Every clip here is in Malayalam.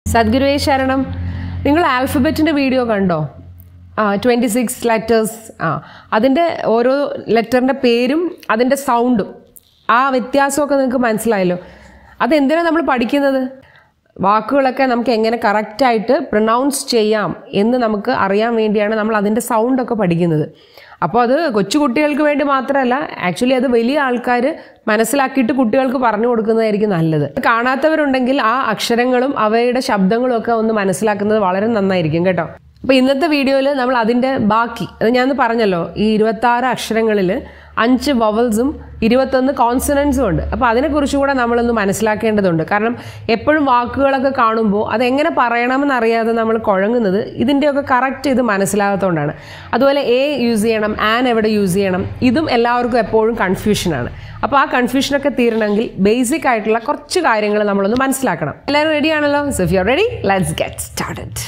സദ്ഗുരുവേ ശരണം നിങ്ങൾ ആൽഫബറ്റിൻ്റെ വീഡിയോ കണ്ടോ ആ ട്വൻറ്റി സിക്സ് ലെറ്റേഴ്സ് ആ അതിൻ്റെ ഓരോ ലെറ്ററിൻ്റെ പേരും അതിൻ്റെ സൗണ്ടും ആ വ്യത്യാസമൊക്കെ നിങ്ങൾക്ക് മനസ്സിലായല്ലോ അതെന്തിനാണ് നമ്മൾ പഠിക്കുന്നത് വാക്കുകളൊക്കെ നമുക്ക് എങ്ങനെ കറക്റ്റായിട്ട് പ്രൊനൗൺസ് ചെയ്യാം എന്ന് നമുക്ക് അറിയാൻ വേണ്ടിയാണ് നമ്മൾ അതിൻ്റെ സൗണ്ടൊക്കെ പഠിക്കുന്നത് അപ്പോൾ അത് കൊച്ചു കുട്ടികൾക്ക് വേണ്ടി മാത്രമല്ല ആക്ച്വലി അത് വലിയ ആൾക്കാർ മനസ്സിലാക്കിയിട്ട് കുട്ടികൾക്ക് പറഞ്ഞു കൊടുക്കുന്നതായിരിക്കും നല്ലത് കാണാത്തവരുണ്ടെങ്കിൽ ആ അക്ഷരങ്ങളും അവയുടെ ശബ്ദങ്ങളും ഒക്കെ ഒന്ന് മനസ്സിലാക്കുന്നത് വളരെ നന്നായിരിക്കും കേട്ടോ അപ്പോൾ ഇന്നത്തെ വീഡിയോയിൽ നമ്മൾ അതിൻ്റെ ബാക്കി അത് ഞാൻ പറഞ്ഞല്ലോ ഈ ഇരുപത്താറ് അക്ഷരങ്ങളിൽ അഞ്ച് വവൽസും ഇരുപത്തൊന്ന് കോൺസണൻസും ഉണ്ട് അപ്പോൾ അതിനെക്കുറിച്ച് കൂടെ നമ്മളൊന്ന് മനസ്സിലാക്കേണ്ടതുണ്ട് കാരണം എപ്പോഴും വാക്കുകളൊക്കെ കാണുമ്പോൾ അതെങ്ങനെ പറയണമെന്ന് അറിയാതെ നമ്മൾ കുഴങ്ങുന്നത് ഇതിൻ്റെയൊക്കെ കറക്റ്റ് ഇത് മനസ്സിലാകാത്തതുകൊണ്ടാണ് അതുപോലെ എ യൂസ് ചെയ്യണം ആൻ എവിടെ യൂസ് ചെയ്യണം ഇതും എല്ലാവർക്കും എപ്പോഴും കൺഫ്യൂഷനാണ് അപ്പോൾ ആ കൺഫ്യൂഷനൊക്കെ തീരണമെങ്കിൽ ബേസിക് ആയിട്ടുള്ള കുറച്ച് കാര്യങ്ങൾ നമ്മളൊന്ന് മനസ്സിലാക്കണം എല്ലാവരും റെഡി ആണല്ലോ so you ready let's get started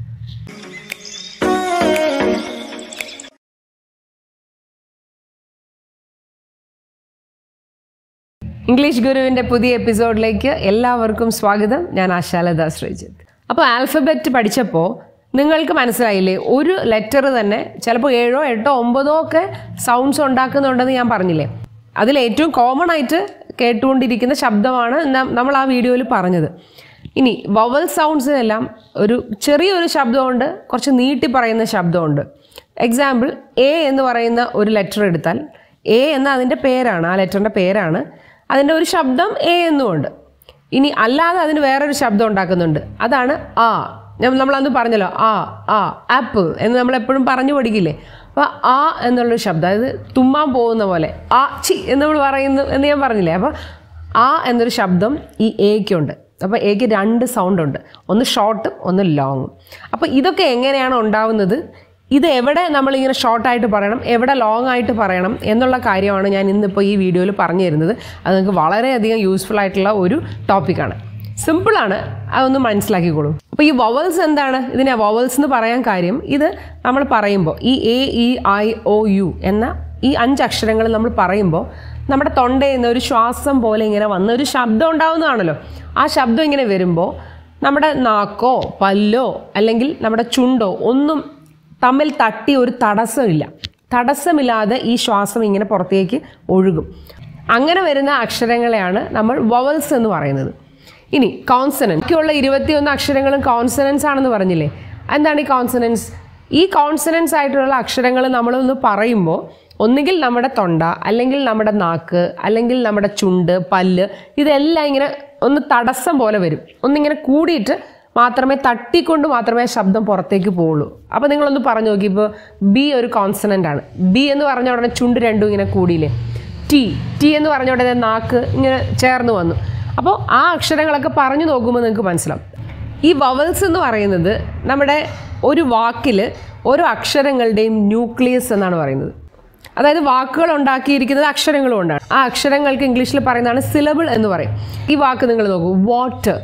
English ഗുരുവിൻ്റെ പുതിയ എപ്പിസോഡിലേക്ക് എല്ലാവർക്കും സ്വാഗതം ഞാൻ ആശാലത ശ്രീജിത്ത് അപ്പോൾ ആൽഫബറ്റ് പഠിച്ചപ്പോൾ നിങ്ങൾക്ക് മനസ്സിലായില്ലേ ഒരു ലെറ്റർ തന്നെ ചിലപ്പോൾ ഏഴോ എട്ടോ ഒമ്പതോ ഒക്കെ സൗണ്ട്സ് ഉണ്ടാക്കുന്നുണ്ടെന്ന് ഞാൻ പറഞ്ഞില്ലേ അതിൽ ഏറ്റവും കോമൺ ആയിട്ട് കേട്ടുകൊണ്ടിരിക്കുന്ന ശബ്ദമാണ് ന- നമ്മൾ ആ വീഡിയോയിൽ പറഞ്ഞത് ഇനി വവൽ സൗണ്ട്സിനെല്ലാം ഒരു ചെറിയൊരു ശബ്ദമുണ്ട് കുറച്ച് നീട്ടി പറയുന്ന ശബ്ദമുണ്ട് എക്സാമ്പിൾ എ എന്ന് പറയുന്ന ഒരു ലെറ്റർ എടുത്താൽ എ എന്ന അതിൻ്റെ പേരാണ് ആ ലെറ്ററിൻ്റെ പേരാണ് അതിൻ്റെ ഒരു ശബ്ദം എ എന്നുമുണ്ട് ഇനി അല്ലാതെ അതിന് വേറൊരു ശബ്ദം ഉണ്ടാക്കുന്നുണ്ട് അതാണ് ആ ഞാൻ- നമ്മളന്ന് പറഞ്ഞല്ലോ ആ ആ ആപ്പിൾ എന്ന് നമ്മൾ എപ്പോഴും പറഞ്ഞു പഠിക്കില്ലേ അപ്പോൾ ആ എന്നുള്ളൊരു ശബ്ദം അതായത് തുമ്മാൻ പോകുന്ന പോലെ ആ ചി എന്ന് നമ്മൾ പറയുന്നു എന്ന് ഞാൻ പറഞ്ഞില്ലേ അപ്പോൾ ആ എന്നൊരു ശബ്ദം ഈ എക്കുണ്ട് അപ്പോൾ എക്ക് രണ്ട് സൗണ്ട് ഉണ്ട് ഒന്ന് ഷോർട്ടും ഒന്ന് ലോങ്ങും അപ്പോൾ ഇതൊക്കെ എങ്ങനെയാണ് ഉണ്ടാവുന്നത് ഇത് എവിടെ നമ്മളിങ്ങനെ ഷോർട്ടായിട്ട് പറയണം എവിടെ ലോങ് ആയിട്ട് പറയണം എന്നുള്ള കാര്യമാണ് ഞാൻ ഇന്നിപ്പോൾ ഈ വീഡിയോയിൽ പറഞ്ഞു തരുന്നത് അത് നിങ്ങൾക്ക് വളരെയധികം യൂസ്ഫുൾ ആയിട്ടുള്ള ഒരു ടോപ്പിക്കാണ് സിമ്പിളാണ് അതൊന്ന് മനസ്സിലാക്കിക്കോളൂ അപ്പോൾ ഈ വവൽസ് എന്താണ് ഇതിനെ വവൽസ് എന്ന് പറയാൻ കാര്യം ഇത് നമ്മൾ പറയുമ്പോൾ ഈ A E I O U എന്ന ഈ അഞ്ച് അക്ഷരങ്ങൾ നമ്മൾ പറയുമ്പോൾ നമ്മുടെ തൊണ്ടയിൽ നിന്ന് ഒരു ശ്വാസം പോലെ ഇങ്ങനെ വന്ന ഒരു ശബ്ദം ഉണ്ടാവുന്നതാണല്ലോ ആ ശബ്ദം ഇങ്ങനെ വരുമ്പോൾ നമ്മുടെ നാക്കോ പല്ലോ അല്ലെങ്കിൽ നമ്മുടെ ചുണ്ടോ ഒന്നും തമ്മിൽ തട്ടി ഒരു തടസ്സമില്ല തടസ്സമില്ലാതെ ഈ ശ്വാസം ഇങ്ങനെ പുറത്തേക്ക് ഒഴുകും അങ്ങനെ വരുന്ന അക്ഷരങ്ങളെയാണ് നമ്മൾ വവൽസ് എന്ന് പറയുന്നത് ഇനി കോൺസനൻസ് ബാക്കിയുള്ള ഇരുപത്തിയൊന്ന് അക്ഷരങ്ങളും കോൺസനൻസ് ആണെന്ന് പറഞ്ഞില്ലേ എന്താണ് ഈ കോൺസനൻസ് ഈ കോൺസനൻസ് ആയിട്ടുള്ള അക്ഷരങ്ങൾ നമ്മളൊന്ന് പറയുമ്പോൾ ഒന്നുകിൽ നമ്മുടെ തൊണ്ട അല്ലെങ്കിൽ നമ്മുടെ നാക്ക് അല്ലെങ്കിൽ നമ്മുടെ ചുണ്ട് പല്ല് ഇതെല്ലാം ഇങ്ങനെ ഒന്ന് തടസ്സം പോലെ വരും ഒന്നിങ്ങനെ കൂടിയിട്ട് മാത്രമേ തട്ടിക്കൊണ്ട് മാത്രമേ ശബ്ദം പുറത്തേക്ക് പോവുള്ളൂ അപ്പോൾ നിങ്ങളൊന്ന് പറഞ്ഞു നോക്കി ഇപ്പോൾ ബി ഒരു കോൺസണൻ്റ് ആണ് ബി എന്ന് പറഞ്ഞ ഉടനെ ചുണ്ട് രണ്ടും ഇങ്ങനെ കൂടിയില്ലേ ടി ടി എന്ന് പറഞ്ഞ ഉടനെ നാക്ക് ഇങ്ങനെ ചേർന്ന് വന്നു അപ്പോൾ ആ അക്ഷരങ്ങളൊക്കെ പറഞ്ഞു നോക്കുമ്പോൾ നിങ്ങൾക്ക് മനസ്സിലാവും ഈ വവൽസ് എന്ന് പറയുന്നത് നമ്മുടെ ഒരു വാക്കിൽ ഓരോ അക്ഷരങ്ങളുടെയും ന്യൂക്ലിയസ് എന്നാണ് പറയുന്നത് അതായത് വാക്കുകൾ ഉണ്ടാക്കിയിരിക്കുന്നത് അക്ഷരങ്ങൾ കൊണ്ടാണ് ആ അക്ഷരങ്ങൾക്ക് ഇംഗ്ലീഷിൽ പറയുന്നതാണ് സിലബിൾ എന്ന് പറയും ഈ വാക്ക് നിങ്ങൾ നോക്കൂ വാട്ടർ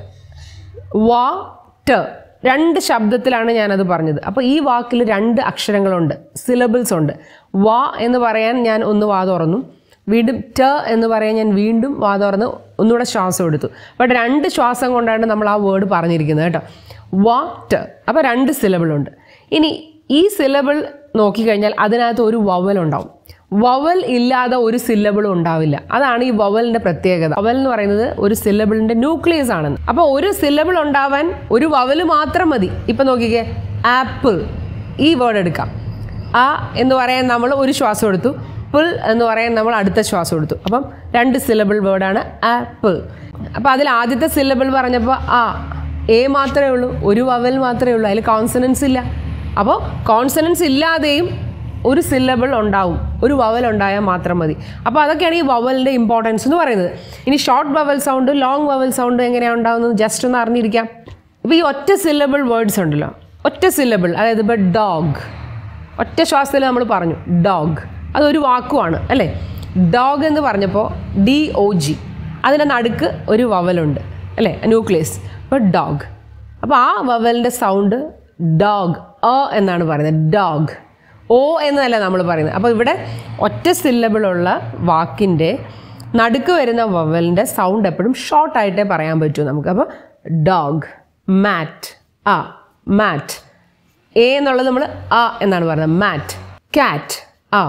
വാട്ടർ രണ്ട് ശബ്ദത്തിലാണ് ഞാനത് പറഞ്ഞത് അപ്പോൾ ഈ വാക്കിൽ രണ്ട് അക്ഷരങ്ങളുണ്ട് സിലബിൾസ് ഉണ്ട് വാ എന്ന് പറയാൻ ഞാൻ ഒന്ന് വാ തുറന്നു വീണ്ടും ട എന്ന് പറയാൻ ഞാൻ വീണ്ടും വാ തുറന്ന് ഒന്നുകൂടെ ശ്വാസം എടുത്തു ബട്ട് രണ്ട് ശ്വാസം കൊണ്ടാണ് നമ്മൾ ആ വേർഡ് പറഞ്ഞിരിക്കുന്നത് കേട്ടോ വാട്ടർ അപ്പോൾ രണ്ട് സിലബിൾ ഉണ്ട് ഇനി ഈ സിലബിൾ നോക്കിക്കഴിഞ്ഞാൽ അതിനകത്ത് ഒരു വവൽ ഉണ്ടാവും വവൽ ഇല്ലാതെ ഒരു സില്ലബിളും ഉണ്ടാവില്ല അതാണ് ഈ വവലിന്റെ പ്രത്യേകത വവൽ എന്ന് പറയുന്നത് ഒരു സില്ലബിളിന്റെ ന്യൂക്ലിയസ് ആണെന്ന് അപ്പോൾ ഒരു സില്ലബിൾ ഉണ്ടാവാൻ ഒരു വവൽ മാത്രം മതി ഇപ്പൊ നോക്കിക്കേ ആപ്പിൾ ഈ വേർഡ് എടുക്കാം ആ എന്ന് പറയാൻ നമ്മൾ ഒരു ശ്വാസം എടുത്തു പിൾ എന്ന് പറയാൻ നമ്മൾ അടുത്ത ശ്വാസം എടുത്തു അപ്പം രണ്ട് സിലബിൾ വേർഡാണ് ആപ്പിൾ അപ്പോൾ അതിൽ ആദ്യത്തെ സിലബിൾ പറഞ്ഞപ്പോൾ ആ എ മാത്രമേ ഉള്ളൂ ഒരു വവൽ മാത്രമേ ഉള്ളൂ അതിൽ കോൺസണൻസ് ഇല്ല അപ്പോൾ കോൺസണൻസ് ഇല്ലാതെയും ഒരു സില്ലബിൾ ഉണ്ടാവും ഒരു വവൽ ഉണ്ടായാൽ മാത്രം മതി അപ്പോൾ അതൊക്കെയാണ് ഈ വവലിൻ്റെ ഇമ്പോർട്ടൻസ് എന്ന് പറയുന്നത് ഇനി short vowel sound long vowel sound എങ്ങനെയാണ് ഉണ്ടാവുന്നത് ജസ്റ്റ് ഒന്ന് അറിഞ്ഞിരിക്കാം ഇപ്പോൾ ഈ ഒറ്റ സില്ലബിൾ വേർഡ്സ് ഉണ്ടല്ലോ ഒറ്റ സില്ലബിൾ അതായത് ഇപ്പോൾ ഡോഗ് ഒറ്റ ശ്വാസത്തിൽ നമ്മൾ പറഞ്ഞു ഡോഗ് അതൊരു വാക്കുമാണ് അല്ലേ ഡോഗ് എന്ന് പറഞ്ഞപ്പോൾ ഡി ഒ ജി അതിൻ്റെ നടുക്ക് ഒരു വവലുണ്ട് അല്ലേ ന്യൂക്ലിയസ് അപ്പോൾ ഡോഗ് അപ്പോൾ ആ വവലിൻ്റെ സൗണ്ട് ഡോഗ് അ എന്നാണ് പറയുന്നത് ഡോഗ് ഓ എന്നല്ല നമ്മൾ പറയുന്നത് അപ്പോൾ ഇവിടെ ഒറ്റ സില്ലബിളുള്ള വാക്കിൻ്റെ നടുക്ക് വരുന്ന വവലിൻ്റെ സൗണ്ട് എപ്പോഴും ഷോർട്ടായിട്ടേ പറയാൻ പറ്റൂ നമുക്ക് അപ്പോൾ ഡോഗ് മാറ്റ് ആ മാറ്റ് എ എന്നുള്ളത് നമ്മൾ ആ എന്നാണ് പറയുന്നത് മാറ്റ് കാറ്റ് ആ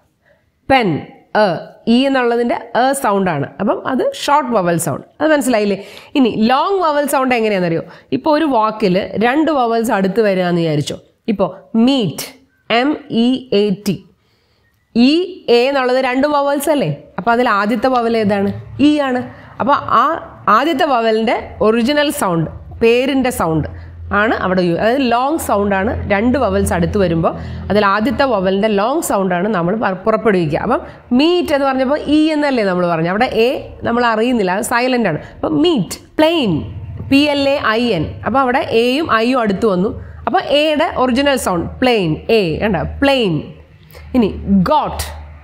പെൻ എ ഇ എന്നുള്ളതിൻ്റെ എ സൗണ്ടാണ് അപ്പം അത് ഷോർട്ട് വവൽ സൗണ്ട് അത് മനസ്സിലായില്ലേ ഇനി ലോങ് വവൽ സൗണ്ട് എങ്ങനെയാണെന്നറിയോ ഇപ്പോൾ ഒരു വാക്കിൽ രണ്ട് വവൽസ് അടുത്ത് വരിക എന്ന് വിചാരിച്ചോ ഇപ്പോൾ meat M E A T ഈ എ എന്നുള്ളത് രണ്ട് വവൽസ് അല്ലേ അപ്പോൾ അതിൽ ആദ്യത്തെ വവൽ ഏതാണ് ഇ ആണ് അപ്പോൾ ആ ആദ്യത്തെ വവലിൻ്റെ ഒറിജിനൽ സൗണ്ട് പേരിൻ്റെ സൗണ്ട് ആണ് അവിടെ യു അതായത് ലോങ് സൗണ്ടാണ് രണ്ട് വവൽസ് അടുത്ത് വരുമ്പോൾ അതിൽ ആദ്യത്തെ വവലിൻ്റെ ലോങ് സൗണ്ടാണ് നമ്മൾ പ- പുറപ്പെടുവിക്കുക അപ്പം മീറ്റ് എന്ന് പറഞ്ഞപ്പോൾ ഇ എന്നല്ലേ നമ്മൾ പറഞ്ഞു അവിടെ എ നമ്മൾ അറിയുന്നില്ല അത് സൈലൻ്റ് ആണ് അപ്പം meat plain P L A I N അപ്പോൾ അവിടെ എയും ഐയും അടുത്ത് വന്നു അപ്പോൾ എയുടെ ഒറിജിനൽ സൗണ്ട് പ്ലെയിൻ എ കണ്ട പ്ലെയിൻ ഇനി goat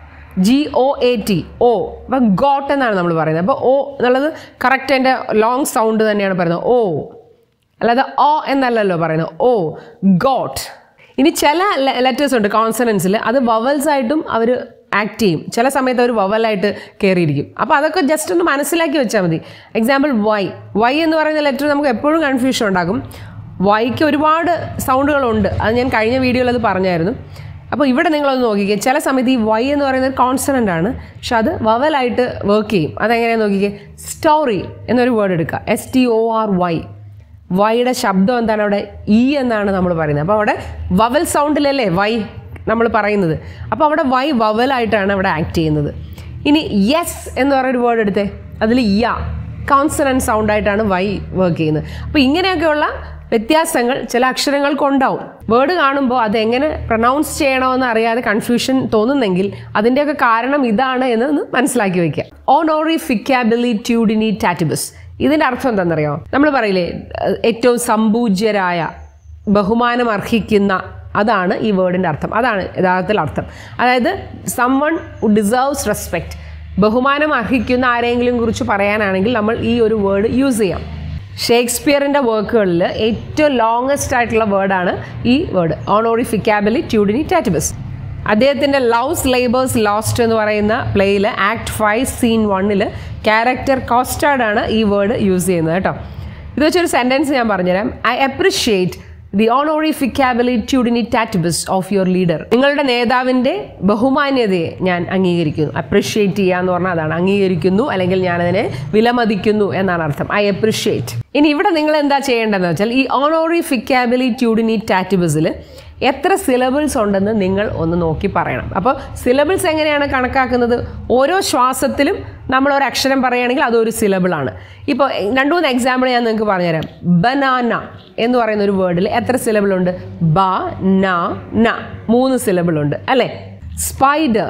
G O A T O അപ്പം ഗോട്ട് എന്നാണ് നമ്മൾ പറയുന്നത് അപ്പോൾ ഓ എന്നുള്ളത് കറക്റ്റ് അതിൻ്റെ ലോങ് സൗണ്ട് തന്നെയാണ് പറയുന്നത് ഓ അല്ലാതെ ഓ എന്നല്ലല്ലോ പറയുന്നത് ഓ ഗോട്ട് ഇനി ചില ലെറ്റേഴ്സ് ഉണ്ട് കോൺസണൻസിൽ അത് വവൽസ് ആയിട്ടും അവർ ആക്ട് ചെയ്യും ചില സമയത്ത് അവർ വവലായിട്ട് കയറിയിരിക്കും അപ്പോൾ അതൊക്കെ ജസ്റ്റ് ഒന്ന് മനസ്സിലാക്കി വെച്ചാൽ മതി എക്സാമ്പിൾ വൈ വൈ എന്ന് പറയുന്ന ലെറ്റർ നമുക്ക് എപ്പോഴും കൺഫ്യൂഷൻ ഉണ്ടാകും വൈക്ക് ഒരുപാട് സൗണ്ടുകളുണ്ട് അത് ഞാൻ കഴിഞ്ഞ വീഡിയോയിൽ അത് പറഞ്ഞായിരുന്നു അപ്പോൾ ഇവിടെ നിങ്ങളൊന്ന് നോക്കിക്കേ ചില സമയത്ത് ഈ വൈ എന്ന് പറയുന്നത് കോൺസണൻ്റ് ആണ് പക്ഷെ അത് വവലായിട്ട് വർക്ക് ചെയ്യും അതെങ്ങനെയാണെന്ന് നോക്കിക്കേ സ്റ്റോറി എന്നൊരു വേർഡ് എടുക്കുക S T O R Y വൈയുടെ ശബ്ദം എന്താണ് അവിടെ ഇ എന്നാണ് നമ്മൾ പറയുന്നത് അപ്പോൾ അവിടെ വവൽ സൗണ്ടിലല്ലേ വൈ നമ്മൾ പറയുന്നത് അപ്പോൾ അവിടെ വൈ വവലായിട്ടാണ് അവിടെ ആക്ട് ചെയ്യുന്നത് ഇനി യെസ് എന്ന് പറയുന്നൊരു വേർഡ് എടുത്തേ അതിൽ യ കോൺസണൻറ്റ് സൗണ്ടായിട്ടാണ് വൈ വർക്ക് ചെയ്യുന്നത് അപ്പോൾ ഇങ്ങനെയൊക്കെയുള്ള വ്യത്യാസങ്ങൾ ചില അക്ഷരങ്ങൾക്കുണ്ടാവും വേർഡ് കാണുമ്പോൾ അത് എങ്ങനെ പ്രൊനൗൺസ് ചെയ്യണമെന്ന് അറിയാതെ കൺഫ്യൂഷൻ തോന്നുന്നെങ്കിൽ അതിൻ്റെയൊക്കെ കാരണം ഇതാണ് എന്ന് ഒന്ന് മനസ്സിലാക്കി വെക്കുക ഓണോറി ഫിക്കാബിലിറ്റ്യൂഡിനി ടാറ്റിബസ് ഇതിൻ്റെ അർത്ഥം എന്താണെന്നറിയോ നമ്മൾ പറയില്ലേ ഏഹ് ഏറ്റവും സമ്പൂജ്യരായ ബഹുമാനം അർഹിക്കുന്ന അതാണ് ഈ വേർഡിൻ്റെ അർത്ഥം അതാണ് യഥാർത്ഥത്തിൽ അർത്ഥം അതായത് സം വൺ ഡിസേർവ്സ് റെസ്പെക്റ്റ് ബഹുമാനം അർഹിക്കുന്ന ആരെങ്കിലും കുറിച്ച് പറയാനാണെങ്കിൽ നമ്മൾ ഈ ഒരു വേർഡ് യൂസ് ചെയ്യാം ഷേക്സ്പിയറിൻ്റെ വർക്കുകളിൽ ഏറ്റവും ലോങ്ങസ്റ്റ് ആയിട്ടുള്ള വേർഡാണ് ഈ വേർഡ് ഓണോറി ഫിക്കാബിലി ട്യൂഡിനി ടാറ്റിബസ് അദ്ദേഹത്തിൻ്റെ ലവ്സ് ലേബേഴ്സ് ലോസ്റ്റ് എന്ന് പറയുന്ന പ്ലേയിൽ ആക്ട് ഫൈവ് സീൻ വണ്ണിൽ ക്യാരക്ടർ കോസ്റ്റാർഡാണ് ഈ വേർഡ് യൂസ് ചെയ്യുന്നത് കേട്ടോ ഇത് വെച്ചൊരു സെൻറ്റൻസ് ഞാൻ പറഞ്ഞുതരാം I appreciate the honorificabilitudinitatibus of your leader നിങ്ങളുടെ നേതാവിൻ്റെ ബഹുമാന്യതയെ ഞാൻ അംഗീകരിക്കുന്നു അപ്രിഷിയേറ്റ് ചെയ്യുക എന്ന് പറഞ്ഞാൽ അതാണ് അംഗീകരിക്കുന്നു അല്ലെങ്കിൽ ഞാനതിനെ വിലമതിക്കുന്നു എന്നാണ് അർത്ഥം ഐ അപ്രിഷിയേറ്റ് ഇനി ഇവിടെ നിങ്ങൾ എന്താ ചെയ്യേണ്ടതെന്ന് വെച്ചാൽ ഈ ഓണോറി ഫിക്കാബിലിറ്റ്യൂഡിനി ടാറ്റിബസിൽ എത്ര സിലബിൾസ് ഉണ്ടെന്ന് നിങ്ങൾ ഒന്ന് നോക്കി പറയണം അപ്പോൾ സിലബിൾസ് എങ്ങനെയാണ് കണക്കാക്കുന്നത് ഓരോ ശ്വാസത്തിലും നമ്മൾ ഒരു അക്ഷരം പറയുകയാണെങ്കിൽ അതൊരു സിലബിളാണ് ഇപ്പോൾ രണ്ട് മൂന്ന് എക്സാമ്പിൾ ഞാൻ നിങ്ങൾക്ക് പറഞ്ഞുതരാം ബനാന എന്ന് പറയുന്ന ഒരു വേർഡിൽ എത്ര സിലബിൾ ഉണ്ട് ബ ന ന മൂന്ന് സിലബിൾ ഉണ്ട് അല്ലേ സ്പൈഡർ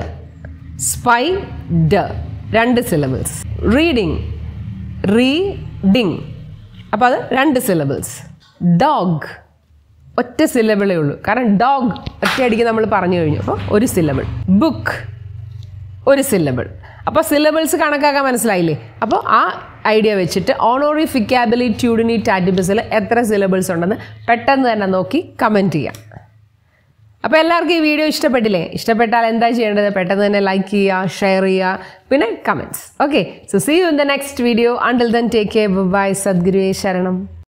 സ്പൈഡ് രണ്ട് സിലബിൾസ് റീഡിങ് റീഡിങ് അപ്പോൾ അത് രണ്ട് സിലബിൾസ് ഡോഗ് ഒറ്റ സിലബിളേ ഉള്ളൂ കാരണം ഡോഗ് ഒറ്റയടിക്ക് നമ്മൾ പറഞ്ഞു കഴിഞ്ഞു അപ്പോൾ ഒരു സിലബിൾ ബുക്ക് ഒരു സിലബിൾ അപ്പോൾ സിലബിൾസ് കണക്കാക്കാൻ മനസ്സിലായില്ലേ അപ്പോൾ ആ ഐഡിയ വെച്ചിട്ട് ഓണോറി ഫിക്കാബിലി ട്യൂഡിനി ടാറ്റിബിസിൽ എത്ര സിലബിൾസ് ഉണ്ടെന്ന് പെട്ടെന്ന് തന്നെ നോക്കി കമൻറ്റ് ചെയ്യാം അപ്പോൾ എല്ലാവർക്കും ഈ വീഡിയോ ഇഷ്ടപ്പെട്ടില്ലേ ഇഷ്ടപ്പെട്ടാൽ എന്താ ചെയ്യേണ്ടത് പെട്ടെന്ന് തന്നെ ലൈക്ക് ചെയ്യുക ഷെയർ ചെയ്യുക പിന്നെ comments okay so see you in the next video until then take care bye സദ്ഗുരുവേ ശരണം